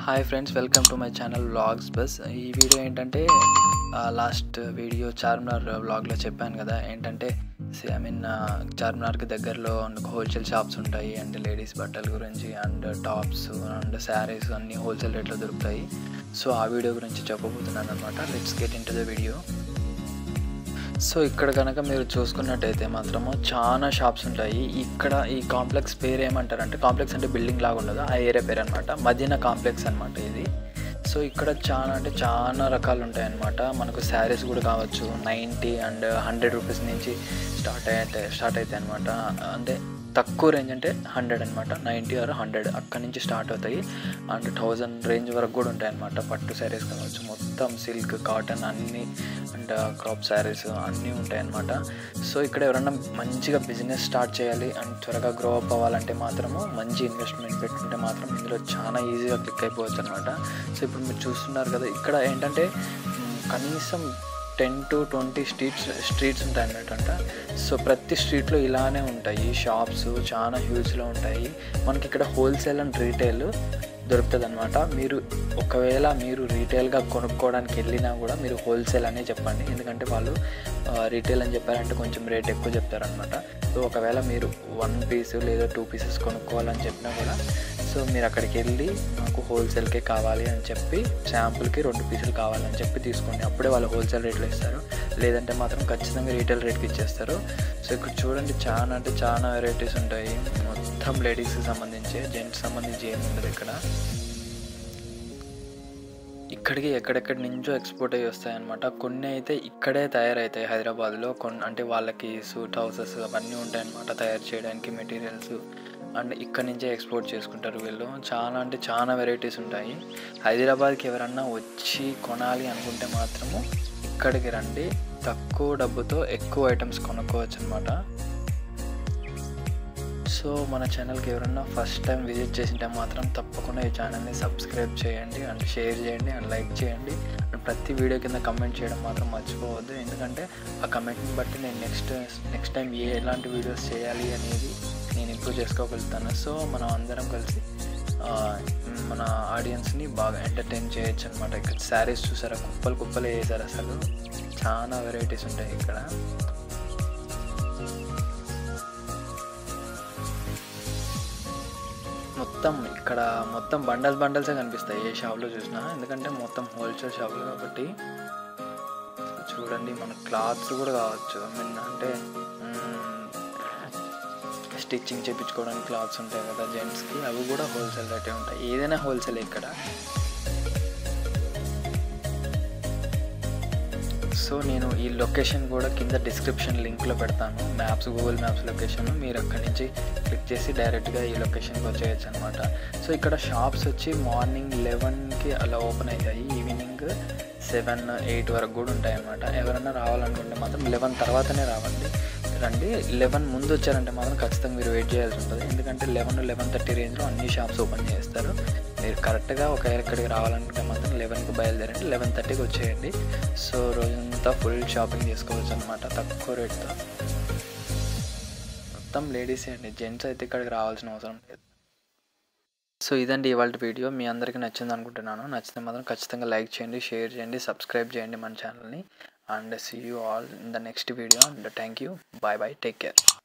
hi friends welcome to my channel vlogs బస్ ఈ video ఏంటంటే లాస్ట్ వీడియో చార్మినార్ వ్లాగ్లో చెప్పాను కదా ఏంటంటే ఐ మీన్ చార్మినార్కి దగ్గరలో హోల్సేల్ షాప్స్ ఉంటాయి అండ్ లేడీస్ బట్టల గురించి అండ్ టాప్స్ అండ్ శారీస్ అన్నీ హోల్సేల్ రేట్లో దొరుకుతాయి సో ఆ వీడియో గురించి చెప్పబోతున్నాను అనమాట let's get into the video so ఇక్కడ కనుక మీరు చూసుకున్నట్టయితే మాత్రము చాలా షాప్స్ ఉంటాయి ఇక్కడ ఈ కాంప్లెక్స్ పేరు ఏమంటారంటే కాంప్లెక్స్ అంటే బిల్డింగ్ లాగా ఉండదు ఆ ఏరియా పేరు అనమాట మదీనా కాంప్లెక్స్ అనమాట ఇది సో ఇక్కడ చాలా అంటే చాలా రకాలు ఉంటాయి అనమాట మనకు శారీస్ కూడా కావచ్చు నైంటీ అండ్ హండ్రెడ్ రూపీస్ నుంచి స్టార్ట్ అయితే స్టార్ట్ అవుతాయి అనమాట అంటే తక్కువ రేంజ్ అంటే హండ్రెడ్ అనమాట నైంటీ ఆర్ హండ్రెడ్ అక్కడి నుంచి స్టార్ట్ అవుతాయి అండ్ థౌజండ్ రేంజ్ వరకు కూడా ఉంటాయి అనమాట పట్టు శారీస్ కావచ్చు మొత్తం సిల్క్ కాటన్ అన్నీ అండ్ క్రాప్ శారీస్ అన్నీ ఉంటాయి అనమాట సో ఇక్కడ ఎవరైనా మంచిగా బిజినెస్ స్టార్ట్ చేయాలి అండ్ త్వరగా గ్రో అప్ అవ్వాలంటే మాత్రము మంచి ఇన్వెస్ట్మెంట్ పెట్టుకుంటే మాత్రం ఇందులో చాలా ఈజీగా క్లిక్ అయిపోవచ్చు అనమాట సో ఇప్పుడు మీరు చూస్తున్నారు కదా ఇక్కడ ఏంటంటే మ్, కనీసం ten to twenty streets streets ఉంటాయి అన్నట్టంట సో ప్రతి స్ట్రీట్లో ఇలానే ఉంటాయి షాప్స్ చాలా హ్యూజ్లో ఉంటాయి మనకి ఇక్కడ హోల్సేల్ అండ్ రీటైల్ దొరుకుతుంది అనమాట మీరు ఒకవేళ మీరు రీటైల్గా కొనుక్కోవడానికి వెళ్ళినా కూడా మీరు హోల్సేల్ అనే చెప్పండి ఎందుకంటే వాళ్ళు రీటైల్ అని చెప్పారంటే కొంచెం రేట్ ఎక్కువ చెప్తారనమాట సో ఒకవేళ మీరు వన్ పీస్ లేదా టూ పీసెస్ కొనుక్కోవాలని చెప్పినా కూడా సో మీరు అక్కడికి వెళ్ళి నాకు హోల్సేల్కే కావాలి అని చెప్పి శాంపుల్కి రెండు పీసులు కావాలని చెప్పి తీసుకోండి అప్పుడే వాళ్ళు హోల్సేల్ రేట్లో ఇస్తారు లేదంటే మాత్రం ఖచ్చితంగా రీటైల్ రేట్కి ఇచ్చేస్తారు సో ఇక్కడ చూడండి చాలా అంటే చాలా వెరైటీస్ ఉంటాయి మొత్తం లేడీస్కి సంబంధించి జెంట్స్ సంబంధించి ఏమి ఉండదు ఇక్కడ ఇక్కడికి ఎక్కడెక్కడి నుంచో ఎక్స్పోర్ట్ అయ్యి వస్తాయన్నమాట కొన్ని అయితే ఇక్కడే తయారవుతాయి హైదరాబాద్లో కొన్ని అంటే వాళ్ళకి సూట్ హౌసెస్ అవన్నీ ఉంటాయన్నమాట తయారు చేయడానికి మెటీరియల్స్ అండ్ ఇక్కడ నుంచే ఎక్స్పోర్ట్ చేసుకుంటారు వీళ్ళు చాలా అంటే చాలా వెరైటీస్ ఉంటాయి హైదరాబాద్కి ఎవరన్నా వచ్చి కొనాలి అనుకుంటే మాత్రము ఇక్కడికి రండి తక్కువ డబ్బుతో ఎక్కువ ఐటమ్స్ కొనుక్కోవచ్చు అనమాట సో మన ఛానల్కి ఎవరన్నా ఫస్ట్ టైం విజిట్ చేసింటే మాత్రం తప్పకుండా ఈ ఛానల్ని సబ్స్క్రైబ్ చేయండి అండ్ షేర్ చేయండి అండ్ లైక్ చేయండి అండ్ ప్రతి వీడియో కింద కమెంట్ చేయడం మాత్రం మర్చిపోవద్దు ఎందుకంటే ఆ కమెంట్ని బట్టి నేను నెక్స్ట్ నెక్స్ట్ టైం ఏ ఎలాంటి వీడియోస్ చేయాలి అనేది నేను ఇంప్రూవ్ చేసుకోగలుగుతాను సో మనం అందరం కలిసి ఆ, మన ఆడియన్స్ని బాగా ఎంటర్టైన్ చేయొచ్చు అనమాట ఇక్కడ శారీస్ చూసారా కుప్పలు కుప్పలు వేసారు అసలు చాలా వెరైటీస్ ఉంటాయి ఇక్కడ మొత్తం ఇక్కడ మొత్తం బండల్స్ బండల్సే కనిపిస్తాయి ఏ షాప్లో చూసినా ఎందుకంటే మొత్తం హోల్సేల్ షాపులు కాబట్టి చూడండి మన క్లాత్స్ కూడా కావచ్చు ఐ మీన్ అంటే స్టిచ్చింగ్ చేయించుకోవడానికి క్లాత్స్ ఉంటాయి కదా జెంట్స్కి అవి కూడా హోల్సేల్ రేటే ఉంటాయి ఏదైనా హోల్సేల్ ఇక్కడ సో నేను ఈ లొకేషన్ కూడా కింద డిస్క్రిప్షన్ లింక్లో పెడతాను మ్యాప్స్ గూగుల్ మ్యాప్స్ లొకేషన్ మీరు అక్కడి నుంచి క్లిక్ చేసి డైరెక్ట్గా ఈ లొకేషన్కి వచ్చేయచ్చు అనమాట సో ఇక్కడ షాప్స్ వచ్చి మార్నింగ్ లెవెన్కి అలా ఓపెన్ అవుతాయి ఈవినింగ్ సెవెన్ ఎయిట్ వరకు కూడా ఉంటాయి అన్నమాట ఎవరైనా రావాలనుకుంటే మాత్రం లెవెన్ తర్వాతనే రావండి రండి లెవెన్ ముందు వచ్చారంటే మాత్రం ఖచ్చితంగా మీరు వెయిట్ చేయాల్సి ఉంటుంది ఎందుకంటే లెవెన్ లెవెన్ థర్టీ రేంజ్లో అన్ని షాప్స్ ఓపెన్ చేస్తారు మీరు కరెక్ట్గా ఒక ఎక్కడికి రావాలనుకుంటే మాత్రం లెవెన్కి బయలుదేరండి లెవెన్ థర్టీకి వచ్చేయండి సో రోజంతా ఫుల్ షాపింగ్ చేసుకోవచ్చు అనమాట తక్కువ రేట్తో మొత్తం లేడీసే అండి జెంట్స్ అయితే ఇక్కడికి రావాల్సిన అవసరం లేదు సో ఇదండి ఇవాళ వీడియో మీ అందరికీ నచ్చింది అనుకుంటున్నాను నచ్చితే మాత్రం ఖచ్చితంగా లైక్ చేయండి షేర్ చేయండి సబ్స్క్రైబ్ చేయండి మన ఛానల్ని and see you all in the next video and thank you bye bye take care